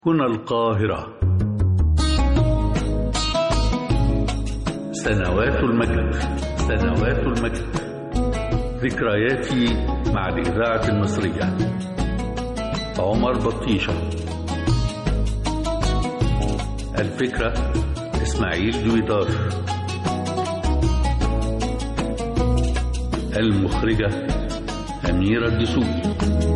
هنا القاهرة سنوات المجد سنوات المجد ذكرياتي مع الإذاعة المصرية عمر بطيشة الفكرة إسماعيل دويدار المخرجة أميرة الدسوقي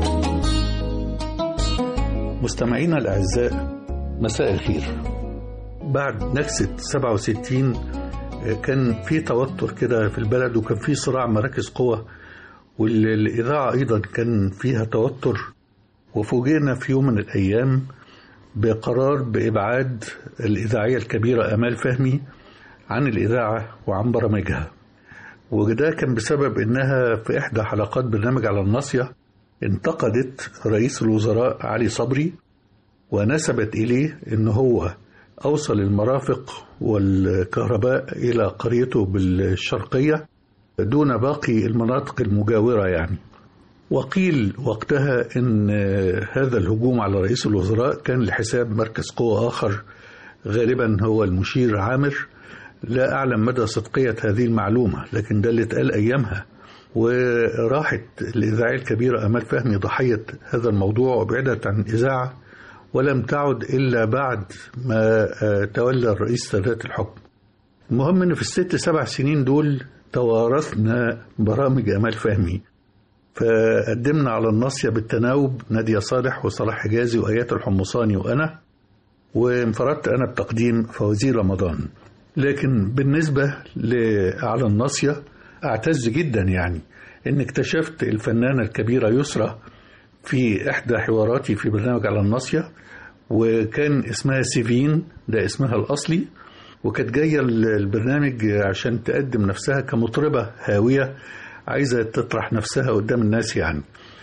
مستمعينا الأعزاء مساء الخير بعد نكسة 67 كان في توتر كده في البلد وكان في صراع مراكز قوة والإذاعة أيضا كان فيها توتر وفوجئنا في يوم من الأيام بقرار بإبعاد الإذاعية الكبيرة أمال فهمي عن الإذاعة وعن برامجها وده كان بسبب إنها في إحدى حلقات برنامج على الناصية انتقدت رئيس الوزراء علي صبري ونسبت إليه إن هو أوصل المرافق والكهرباء إلى قريته بالشرقية دون باقي المناطق المجاورة يعني وقيل وقتها إن هذا الهجوم على رئيس الوزراء كان لحساب مركز قوة آخر غالبا هو المشير عامر لا أعلم مدى صدقية هذه المعلومة لكن ده اللي اتقال أيامها وراحت الإذاعية الكبيرة أمال فهمي ضحية هذا الموضوع وابعدت عن الإذاعة ولم تعد إلا بعد ما تولى الرئيس سادات الحكم المهم أن في الست سبع سنين دول توارثنا برامج أمال فهمي فقدمنا على الناصية بالتناوب نادية صالح وصلاح حجازي وآيات الحمصاني وأنا وانفردت أنا بتقديم فوزير رمضان لكن بالنسبة على الناصية أعتز جدا يعني إن اكتشفت الفنانة الكبيرة يسرى في إحدى حواراتي في برنامج على الناصية وكان اسمها سيفين ده اسمها الأصلي وكانت جاية البرنامج عشان تقدم نفسها كمطربة هاوية عايزة تطرح نفسها قدام الناس يعني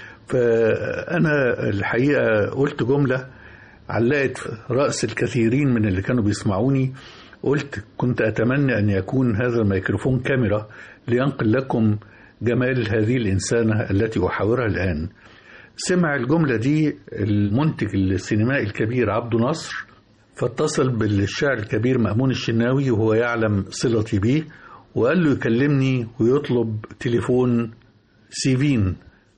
فأنا الحقيقة قلت جملة علقت رأس الكثيرين من اللي كانوا بيسمعوني قلت كنت أتمنى أن يكون هذا الميكروفون كاميرا لينقل لكم جمال هذه الإنسانة التي أحاورها الآن سمع الجملة دي المنتج السينمائي الكبير عبد نصر فاتصل بالشاعر الكبير مأمون الشناوي وهو يعلم صلتي بيه وقال له يكلمني ويطلب تليفون سيفين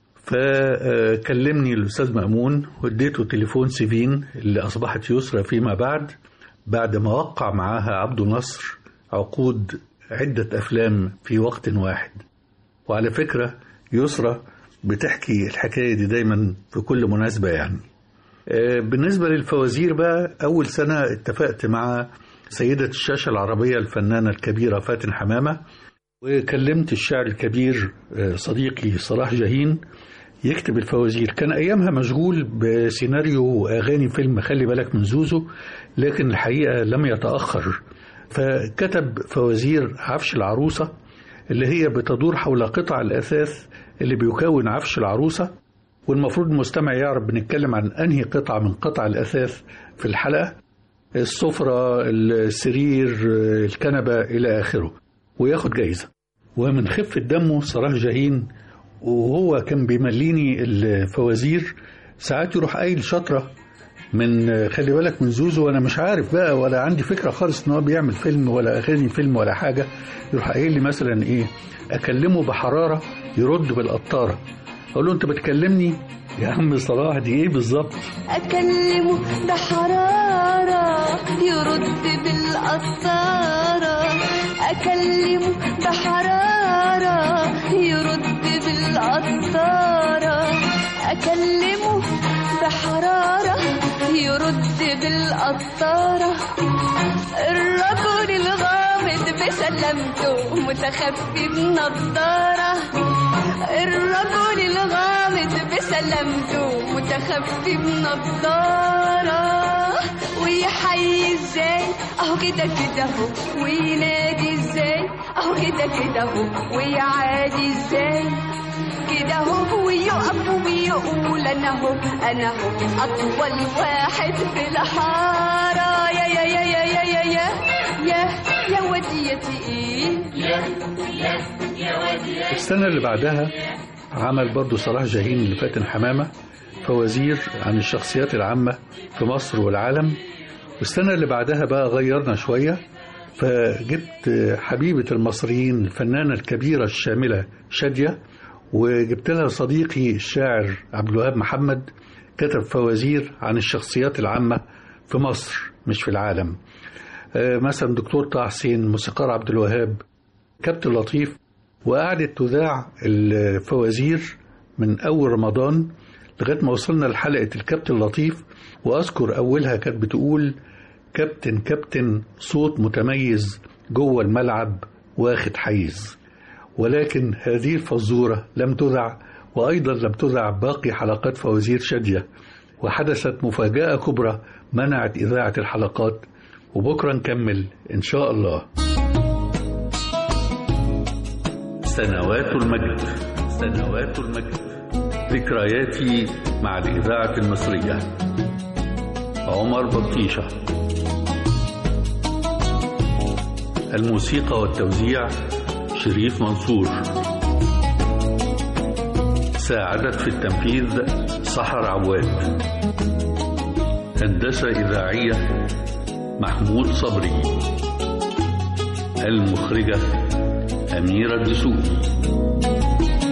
فكلمني الأستاذ مأمون واديته تليفون سيفين اللي أصبحت يسرى فيما بعد بعد ما وقع معاها عبد نصر عقود عدة أفلام في وقت واحد وعلى فكرة يسرى بتحكي الحكاية دي دايما في كل مناسبة يعني بالنسبة للفوازير بقى أول سنة اتفقت مع سيدة الشاشة العربية الفنانة الكبيرة فاتن حمامة وكلمت الشاعر الكبير صديقي صلاح جاهين يكتب الفوازير كان أيامها مشغول بسيناريو وأغاني فيلم خلي بالك من زوزو لكن الحقيقة لم يتأخر فكتب فوازير عفش العروسة اللي هي بتدور حول قطع الأثاث اللي بيكون عفش العروسة والمفروض المستمع يعرف بنتكلم عن أنهي قطعة من قطع الأثاث في الحلقة السفرة السرير الكنبة إلى آخره وياخد جايزة ومن خفة دمه صلاح جاهين وهو كان بيمليني الفوازير ساعات يروح قايل شطرة من خلي بالك من زوزو وانا مش عارف بقى ولا عندي فكره خالص ان هو بيعمل فيلم ولا اغاني فيلم ولا حاجه يروح قايل لي مثلا ايه اكلمه بحراره يرد بالقطاره اقول له انت بتكلمني يا عم صلاح دي ايه بالظبط اكلمه بحراره يرد بالقطاره اكلمه بحراره يرد بالقطاره اكلمه بحراره يرد بالقطاره الرجل الغامض بسلامته متخفي بنضاره الرجل الغامض بسلامته متخفي بنضاره ويحيي ازاي اهو كده كده اهو وينادي ازاي اهو كده كده اهو ويعادي ازاي كده اهو ويقف ويقول انا اهو انا اهو اطول واحد في الحاره يا يا يا يا يا يا يا يا يا وديتي ايه يا يا يا وديتي السنة اللي بعدها عمل برضو صلاح جاهين لفاتن حمامة فوازير عن الشخصيات العامة في مصر والعالم والسنة اللي بعدها بقى غيرنا شوية فجبت حبيبة المصريين الفنانة الكبيرة الشاملة شادية وجبت لها صديقي الشاعر عبد الوهاب محمد كتب فوازير عن الشخصيات العامة في مصر مش في العالم مثلا دكتور طه حسين موسيقار عبد الوهاب كابتن لطيف وقعدت تذاع الفوازير من أول رمضان لغاية ما وصلنا لحلقة الكابتن لطيف وأذكر أولها كانت بتقول كابتن كابتن صوت متميز جوه الملعب واخد حيز ولكن هذه الفزورة لم تذع وأيضا لم تذع باقي حلقات فوازير شادية وحدثت مفاجأة كبرى منعت إذاعة الحلقات وبكرة نكمل إن شاء الله سنوات المجد سنوات المجد ذكرياتي مع الإذاعة المصرية عمر بطيشة الموسيقى والتوزيع شريف منصور ساعدت في التنفيذ سحر عواد هندسة إذاعية محمود صبري المخرجة أميرة الدسوقي